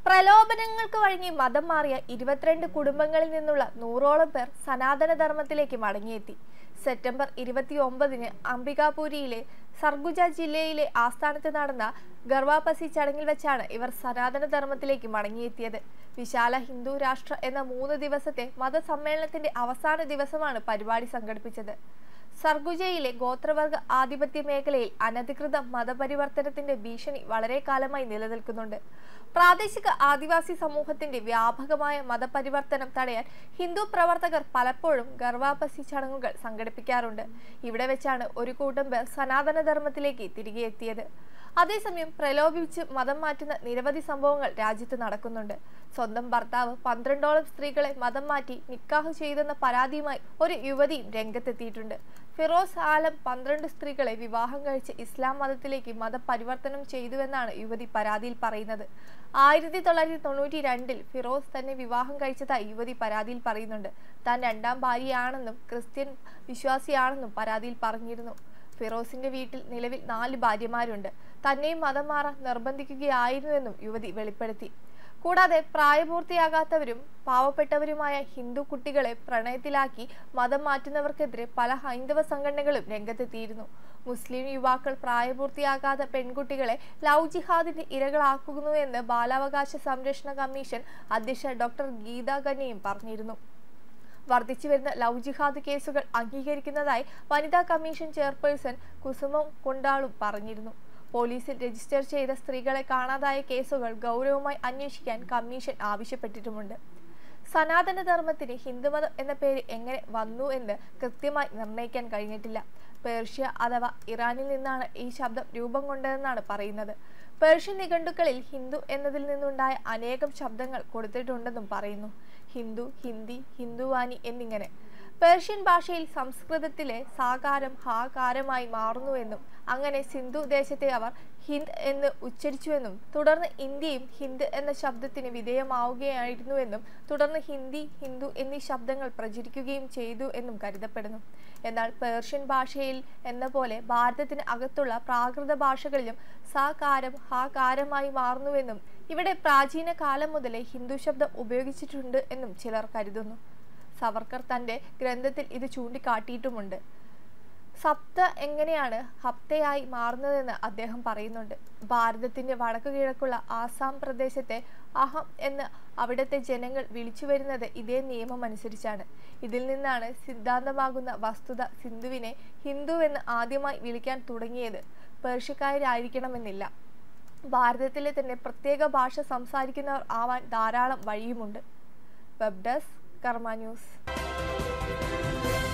പ്രലോഭനങ്ങൾക്ക് വഴങ്ങി മതം മാറിയ ഇരുപത്തിരണ്ട് കുടുംബങ്ങളിൽ നിന്നുള്ള നൂറോളം പേർ സനാതന ധർമ്മത്തിലേക്ക് മടങ്ങിയെത്തി സെപ്റ്റംബർ ഇരുപത്തി ഒമ്പതിന് അംബികാപുരിയിലെ സർഗുജ ജില്ലയിലെ ആസ്ഥാനത്ത് നടന്ന ഗർവാപസി ചടങ്ങിൽ വെച്ചാണ് ഇവർ സനാതന ധർമ്മത്തിലേക്ക് മടങ്ങിയെത്തിയത് വിശാല ഹിന്ദു രാഷ്ട്ര എന്ന മൂന്ന് ദിവസത്തെ മതസമ്മേളനത്തിന്റെ അവസാന ദിവസമാണ് പരിപാടി സംഘടിപ്പിച്ചത് സർഗുജയിലെ ഗോത്രവർഗ ആധിപത്യ മേഖലയിൽ അനധികൃത മതപരിവർത്തനത്തിന്റെ ഭീഷണി വളരെ കാലമായി നിലനിൽക്കുന്നുണ്ട് പ്രാദേശിക ആദിവാസി സമൂഹത്തിന്റെ വ്യാപകമായ മതപരിവർത്തനം തടയാൻ ഹിന്ദു പ്രവർത്തകർ പലപ്പോഴും ഗർവാപസി ചടങ്ങുകൾ സംഘടിപ്പിക്കാറുണ്ട് ഇവിടെ വെച്ചാണ് ഒരു കൂട്ടം പേർ സനാതന ധർമ്മത്തിലേക്ക് തിരികെ എത്തിയത് അതേസമയം പ്രലോഭിപ്പിച്ച് മതം മാറ്റുന്ന നിരവധി സംഭവങ്ങൾ രാജ്യത്ത് നടക്കുന്നുണ്ട് സ്വന്തം ഭർത്താവ് പന്ത്രണ്ടോളം സ്ത്രീകളെ മതം മാറ്റി നിക്കാഹ് ചെയ്തെന്ന പരാതിയുമായി ഒരു യുവതിയും രംഗത്തെത്തിയിട്ടുണ്ട് ഫിറോസ് ആലം പന്ത്രണ്ട് സ്ത്രീകളെ വിവാഹം കഴിച്ച് ഇസ്ലാം മതത്തിലേക്ക് മതപരിവർത്തനം ചെയ്തുവെന്നാണ് യുവതി പരാതിയിൽ പറയുന്നത് ആയിരത്തി തൊള്ളായിരത്തി തൊണ്ണൂറ്റി രണ്ടിൽ ഫിറോസ് തന്നെ വിവാഹം കഴിച്ചതായി യുവതി പരാതിയിൽ പറയുന്നുണ്ട് താൻ രണ്ടാം ഭാര്യയാണെന്നും ക്രിസ്ത്യൻ വിശ്വാസിയാണെന്നും പരാതിയിൽ പറഞ്ഞിരുന്നു ഫിറോസിന്റെ വീട്ടിൽ നിലവിൽ നാല് ഭാര്യമാരുണ്ട് തന്നെയും മതം മാറാൻ നിർബന്ധിക്കുകയായിരുന്നുവെന്നും യുവതി വെളിപ്പെടുത്തി കൂടാതെ പ്രായപൂർത്തിയാകാത്തവരും പാവപ്പെട്ടവരുമായ ഹിന്ദു കുട്ടികളെ പ്രണയത്തിലാക്കി മതം മാറ്റുന്നവർക്കെതിരെ പല ഹൈന്ദവ സംഘടനകളും രംഗത്തെത്തിയിരുന്നു മുസ്ലിം യുവാക്കൾ പ്രായപൂർത്തിയാകാത്ത പെൺകുട്ടികളെ ലവ് ജിഹാദിന്റെ ഇരകളാക്കുന്നു എന്ന് ബാലാവകാശ സംരക്ഷണ കമ്മീഷൻ അധ്യക്ഷ ഡോക്ടർ ഗീത ഗനിയും പറഞ്ഞിരുന്നു വർദ്ധിച്ചു വരുന്ന ലവ് ജിഹാദ് കേസുകൾ അംഗീകരിക്കുന്നതായി വനിതാ കമ്മീഷൻ ചെയർപേഴ്സൺ കുസുമം കൊണ്ടാളും പറഞ്ഞിരുന്നു പോലീസിൽ രജിസ്റ്റർ ചെയ്ത സ്ത്രീകളെ കാണാതായ കേസുകൾ ഗൗരവമായി അന്വേഷിക്കാൻ കമ്മീഷൻ ആവശ്യപ്പെട്ടിട്ടുമുണ്ട് സനാതന ധർമ്മത്തിന് ഹിന്ദുമതം എന്ന പേര് എങ്ങനെ വന്നു എന്ന് കൃത്യമായി നിർണ്ണയിക്കാൻ കഴിഞ്ഞിട്ടില്ല പേർഷ്യ അഥവാ ഇറാനിൽ നിന്നാണ് ഈ ശബ്ദം രൂപം കൊണ്ടതെന്നാണ് പറയുന്നത് പേർഷ്യൻ നിഘണ്ടുക്കളിൽ ഹിന്ദു എന്നതിൽ നിന്നുണ്ടായ അനേകം ശബ്ദങ്ങൾ കൊടുത്തിട്ടുണ്ടെന്നും പറയുന്നു ഹിന്ദു ഹിന്ദി ഹിന്ദുവാനി എന്നിങ്ങനെ പേർഷ്യൻ ഭാഷയിൽ സംസ്കൃതത്തിലെ സാകാരം ഹാകാരമായി മാറുന്നുവെന്നും അങ്ങനെ സിന്ധു ദേശത്തെ അവർ ഹിന്ദ് എന്ന് ഉച്ചരിച്ചുവെന്നും തുടർന്ന് ഇന്ത്യയും ഹിന്ദ് എന്ന ശബ്ദത്തിന് വിധേയമാവുകയായിരുന്നുവെന്നും തുടർന്ന് ഹിന്ദി ഹിന്ദു എന്നീ ശബ്ദങ്ങൾ പ്രചരിക്കുകയും ചെയ്തു എന്നും കരുതപ്പെടുന്നു എന്നാൽ പേർഷ്യൻ ഭാഷയിൽ എന്ന പോലെ ഭാരതത്തിന് അകത്തുള്ള പ്രാകൃത ഭാഷകളിലും സാകാരം ഹാകാരമായി മാറുന്നുവെന്നും ഇവിടെ പ്രാചീന കാലം മുതലേ ഹിന്ദു ശബ്ദം ഉപയോഗിച്ചിട്ടുണ്ട് എന്നും ചിലർ കരുതുന്നു സവർക്കർ തന്റെ ഗ്രന്ഥത്തിൽ ഇത് ചൂണ്ടിക്കാട്ടിയിട്ടുമുണ്ട് സപ്ത എങ്ങനെയാണ് ഹപ്തയായി മാറുന്നതെന്ന് അദ്ദേഹം പറയുന്നുണ്ട് ഭാരതത്തിന്റെ വടക്കു കിഴക്കുള്ള ആസാം പ്രദേശത്തെ അഹം എന്ന് അവിടുത്തെ ജനങ്ങൾ വിളിച്ചു വരുന്നത് ഇതേ നിയമം അനുസരിച്ചാണ് ഇതിൽ നിന്നാണ് സിദ്ധാന്തമാകുന്ന വസ്തുത സിന്ധുവിനെ ഹിന്ദു എന്ന് ആദ്യമായി വിളിക്കാൻ തുടങ്ങിയത് പേർഷ്യക്കാരായിരിക്കണമെന്നില്ല ഭാരതത്തിലെ തന്നെ പ്രത്യേക ഭാഷ സംസാരിക്കുന്നവർ ആവാൻ ധാരാളം വഴിയുമുണ്ട് വെബ് ഡെസ്ക് കർമ്മ ന്യൂസ്